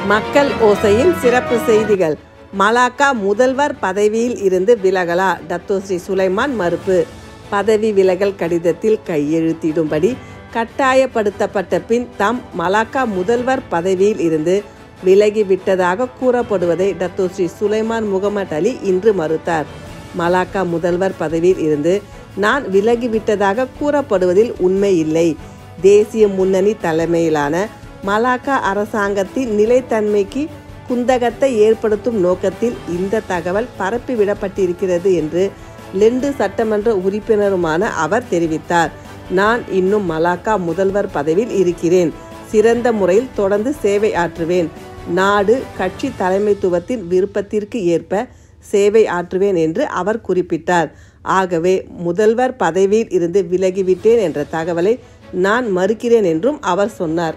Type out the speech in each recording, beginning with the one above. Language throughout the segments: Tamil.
மக்கள் ஓசையின் சிறப்பு செய்திகள் மலாக்கா முதல்வர் பதவியில் இருந்து விலகலா டத்தோஸ்ரீ சுலைமான் மறுப்பு பதவி விலகல் கடிதத்தில் கையெழுத்திடும்படி கட்டாயப்படுத்தப்பட்ட பின் தாம் மலாக்கா முதல்வர் பதவியில் இருந்து விலகிவிட்டதாக கூறப்படுவதை டத்தோஸ்ரீ சுலைமான் முகமது அலி இன்று மறுத்தார் மலாக்கா முதல்வர் பதவியில் இருந்து நான் விலகிவிட்டதாக கூறப்படுவதில் உண்மை இல்லை தேசிய முன்னணி தலைமையிலான மலாக்கா அரசாங்கத்தின் நிலைத்தன்மைக்கு குந்தகத்தை ஏற்படுத்தும் நோக்கத்தில் இந்த தகவல் பரப்பிவிடப்பட்டிருக்கிறது என்று லெண்டு சட்டமன்ற உறுப்பினருமான அவர் தெரிவித்தார் நான் இன்னும் மலாக்கா முதல்வர் பதவியில் இருக்கிறேன் சிறந்த முறையில் தொடர்ந்து சேவை ஆற்றுவேன் நாடு கட்சி தலைமைத்துவத்தின் விருப்பத்திற்கு ஏற்ப சேவை ஆற்றுவேன் என்று அவர் குறிப்பிட்டார் ஆகவே முதல்வர் பதவியில் இருந்து விலகிவிட்டேன் என்ற தகவலை நான் மறுக்கிறேன் என்றும் அவர் சொன்னார்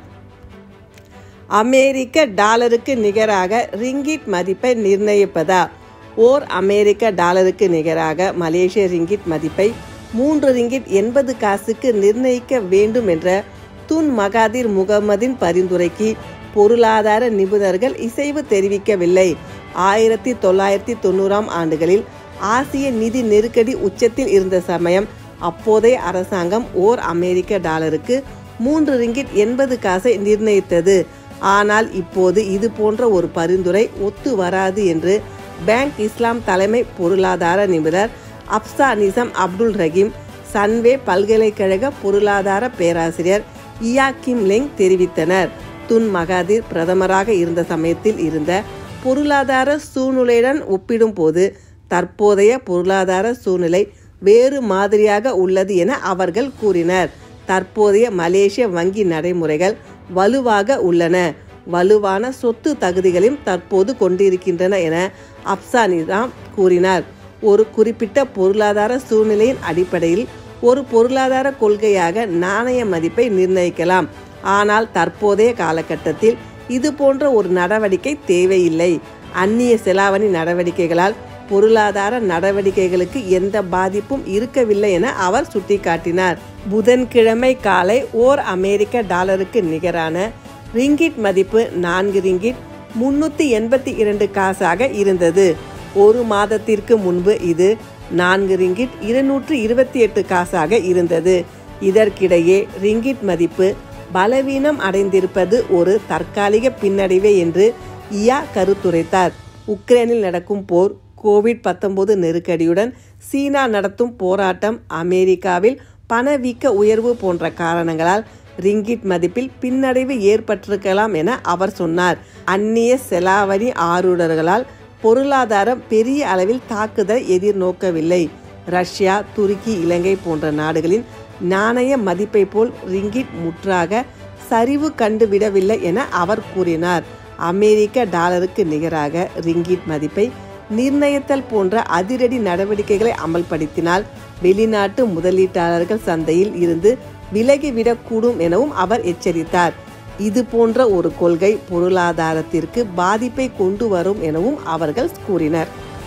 அமெரிக்க டாலருக்கு நிகராக ரிங்கிட் மதிப்பை நிர்ணயிப்பதா ஓர் அமெரிக்க டாலருக்கு நிகராக மலேசிய ரிங்கிட் மதிப்பை மூன்று ரிங்கிட் எண்பது காசுக்கு நிர்ணயிக்க வேண்டும் என்ற துன் மகாதிர் முகமதின் பரிந்துரைக்கு பொருளாதார நிபுணர்கள் இசைவு தெரிவிக்கவில்லை ஆயிரத்தி தொள்ளாயிரத்தி தொண்ணூறாம் ஆண்டுகளில் ஆசிய நிதி நெருக்கடி உச்சத்தில் இருந்த சமயம் அப்போதைய அரசாங்கம் ஓர் அமெரிக்க டாலருக்கு மூன்று ரிங்கிட் எண்பது காசை நிர்ணயித்தது ஆனால் இப்போது இது போன்ற ஒரு பரிந்துரை ஒத்து வராது என்று பேங்க் இஸ்லாம் தலைமை பொருளாதார நிபுணர் Afzanizam Abdul Rahim Sunway பல்கலைக்கழக பொருளாதார பேராசிரியர் இயா கிம் லெங் தெரிவித்தனர் துன் மகாதிர் பிரதமராக இருந்த சமயத்தில் இருந்த பொருளாதார சூழ்நிலையுடன் ஒப்பிடும்போது தற்போதைய பொருளாதார சூழ்நிலை வேறு மாதிரியாக உள்ளது என அவர்கள் கூறினர் தற்போதைய மலேசிய வங்கி நடைமுறைகள் வலுவாக உள்ளன வலுவான சொத்து தகுதிகளையும் தற்போது கொண்டிருக்கின்றன என அப்சானிராம் கூறினார் ஒரு குறிப்பிட்ட பொருளாதார சூழ்நிலையின் அடிப்படையில் ஒரு பொருளாதார கொள்கையாக நாணய மதிப்பை நிர்ணயிக்கலாம் ஆனால் தற்போதைய காலகட்டத்தில் இது போன்ற ஒரு நடவடிக்கை தேவையில்லை அந்நிய செலாவணி நடவடிக்கைகளால் பொருளாதார நடவடிக்கைகளுக்கு எந்த பாதிப்பும் இருக்கவில்லை என அவர் சுட்டிக்காட்டினார் புதன்கிழமை காலை ஓர் அமெரிக்க டாலருக்கு நிகரான ரிங்கிட் மதிப்பு நான்கு ரிங்கிட் முன்னூத்தி எண்பத்தி இரண்டு காசாக இருந்தது ஒரு மாதத்திற்கு முன்பு இது நான்கு ரிங்கிட் இருநூற்று இருபத்தி எட்டு காசாக இருந்தது இதற்கிடையே ரிங்கிட் மதிப்பு பலவீனம் அடைந்திருப்பது ஒரு தற்காலிக பின்னடைவே என்று இயா கருத்துரைத்தார் உக்ரைனில் நடக்கும் போர் கோவிட் பத்தொன்பது நெருக்கடியுடன் சீனா நடத்தும் போராட்டம் அமெரிக்காவில் பணவீக்க உயர்வு போன்ற காரணங்களால் ரிங்கிட் மதிப்பில் பின்னடைவு ஏற்பட்டிருக்கலாம் என அவர் சொன்னார் அந்நிய செலாவணி ஆர்வலர்களால் பொருளாதாரம் பெரிய அளவில் தாக்குதல் எதிர்நோக்கவில்லை ரஷ்யா துருக்கி இலங்கை போன்ற நாடுகளின் நாணய மதிப்பை போல் ரிங்கிட் முற்றாக சரிவு கண்டுவிடவில்லை என அவர் கூறினார் அமெரிக்க டாலருக்கு நிகராக ரிங்கிட் மதிப்பை நிர்ணயித்தல் போன்ற அதிரடி நடவடிக்கைகளை அமல்படுத்தினால் வெளிநாட்டு முதலீட்டாளர்கள் சந்தையில் இருந்து விலகிவிடக்கூடும் எனவும் அவர் எச்சரித்தார் இது போன்ற ஒரு கொள்கை பொருளாதாரத்திற்கு பாதிப்பை கொண்டு வரும் எனவும் அவர்கள் கூறினர்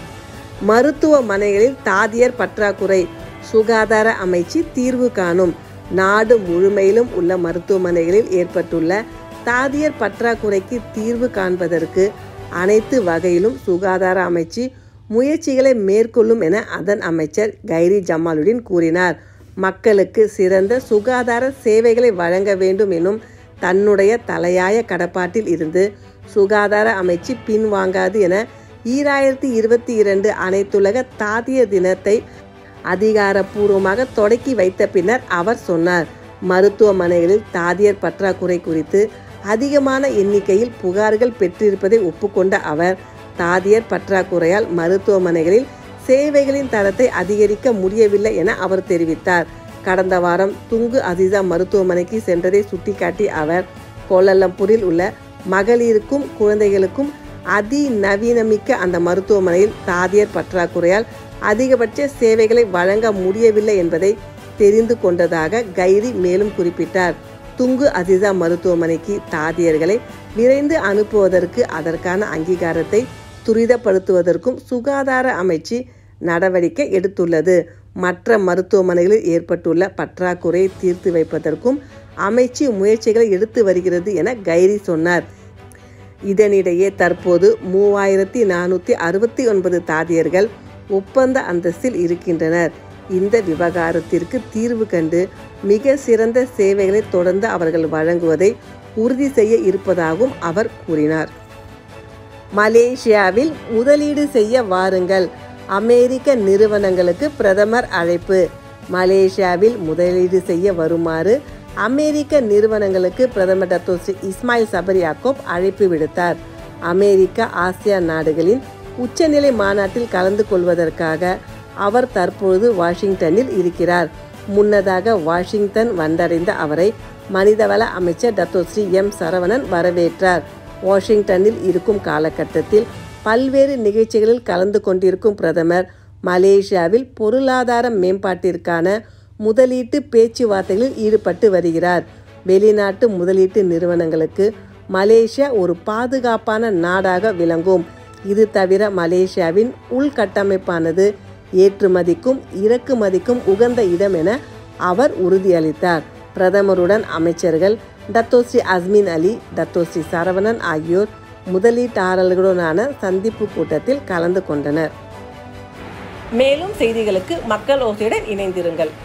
மருத்துவமனைகளில் தாதியர் பற்றாக்குறை சுகாதார அமைச்சு தீர்வு காணும் நாடு முழுமையிலும் உள்ள மருத்துவமனைகளில் ஏற்பட்டுள்ள தாதியர் பற்றாக்குறைக்கு தீர்வு காண்பதற்கு அனைத்து வகையிலும் சுகாதார அமைச்சு முயற்சிகளை மேற்கொள்ளும் என அதன் அமைச்சர் கைரி ஜமாலுடன் கூறினார் மக்களுக்கு சிறந்த சுகாதார சேவைகளை வழங்க வேண்டும் எனும் தன்னுடைய தலையாய கடப்பாட்டில் இருந்து சுகாதார அமைச்சு பின்வாங்காது என ஈராயிரத்தி இருபத்தி இரண்டு அனைத்துலக தாதிய தினத்தை அதிகாரப்பூர்வமாக தொடக்கி வைத்த பின்னர் அவர் சொன்னார் மருத்துவமனைகளில் தாதியர் பற்றாக்குறை குறித்து அதிகமான எண்ணிக்கையில் புகார்கள் பெற்றிருப்பதை ஒப்புக்கொண்ட அவர் தாதியர் பற்றாக்குறையால் மருத்துவமனைகளில் சேவைகளின் தரத்தை அதிகரிக்க முடியவில்லை என அவர் தெரிவித்தார் கடந்த வாரம் துங்கு அசிசா மருத்துவமனைக்கு சென்றதை சுட்டிக்காட்டி அவர் கோலலம்பூரில் உள்ள மகளிருக்கும் குழந்தைகளுக்கும் அதிநவீனமிக்க அந்த மருத்துவமனையில் தாதியர் பற்றாக்குறையால் அதிகபட்ச சேவைகளை வழங்க முடியவில்லை என்பதை தெரிந்து கொண்டதாக கைரி மேலும் குறிப்பிட்டார் துங்கு அசிசா மருத்துவமனைக்கு தாதியர்களை விரைந்து அனுப்புவதற்கு அதற்கான அங்கீகாரத்தை துரிதப்படுத்துவதற்கும் சுகாதார அமைச்சு நடவடிக்கை எடுத்துள்ளது மற்ற மருத்துவமனைகளில் ஏற்பட்டுள்ள பற்றாக்குறையை தீர்த்து வைப்பதற்கும் அமைச்சு முயற்சிகளை எடுத்து வருகிறது என கைரி சொன்னார் இதனிடையே தற்போது மூவாயிரத்தி நானூற்றி அறுபத்தி ஒன்பது தாதியர்கள் ஒப்பந்த அந்தஸ்தில் இருக்கின்றனர் இந்த விவகாரத்திற்கு தீர்வு கண்டு மிக சிறந்த சேவைகளை தொடர்ந்து அவர்கள் வழங்குவதை உறுதி செய்ய இருப்பதாகவும் அவர் கூறினார் மலேசியாவில் முதலீடு செய்ய வாருங்கள் அமெரிக்க நிறுவனங்களுக்கு பிரதமர் அழைப்பு மலேசியாவில் முதலீடு செய்ய வருமாறு அமெரிக்க நிறுவனங்களுக்கு பிரதமர் Datuk Sri Ismail Sabri Yaakob அழைப்பு விடுத்தார் அமெரிக்க ஆசியான் நாடுகளின் உச்சநிலை மாநாட்டில் கலந்து கொள்வதற்காக அவர் தற்பொழுது வாஷிங்டனில் இருக்கிறார் முன்னதாக வாஷிங்டன் வந்தடைந்த அவரை மனிதவள அமைச்சர் டத்தோ ஸ்ரீ எம் சரவணன் வரவேற்றார் வாஷிங்டனில் இருக்கும் காலகட்டத்தில் பல்வேறு நிகழ்ச்சிகளில் கலந்து கொண்டிருக்கும் பிரதமர் மலேசியாவில் பொருளாதார மேம்பாட்டிற்கான முதலீட்டு பேச்சுவார்த்தைகளில் ஈடுபட்டு வருகிறார் வெளிநாட்டு முதலீட்டு நிறுவனங்களுக்கு மலேசியா ஒரு பாதுகாப்பான நாடாக விளங்கும் இது தவிர மலேசியாவின் உள்கட்டமைப்பானது ஏற்றுமதிக்கும் இறக்குமதிக்கும் உகந்த இடம் என அவர் உறுதியளித்தார் பிரதமருடன் அமைச்சர்கள் Datuk Sri Azmin Ali Datuk Sri Saravanan ஆகியோர் முதலீட்டாளர்களுடனான சந்திப்பு கூட்டத்தில் கலந்து கொண்டனர் மேலும் செய்திகளுக்கு மக்கள் ஓசையுடன் இணைந்திருங்கள்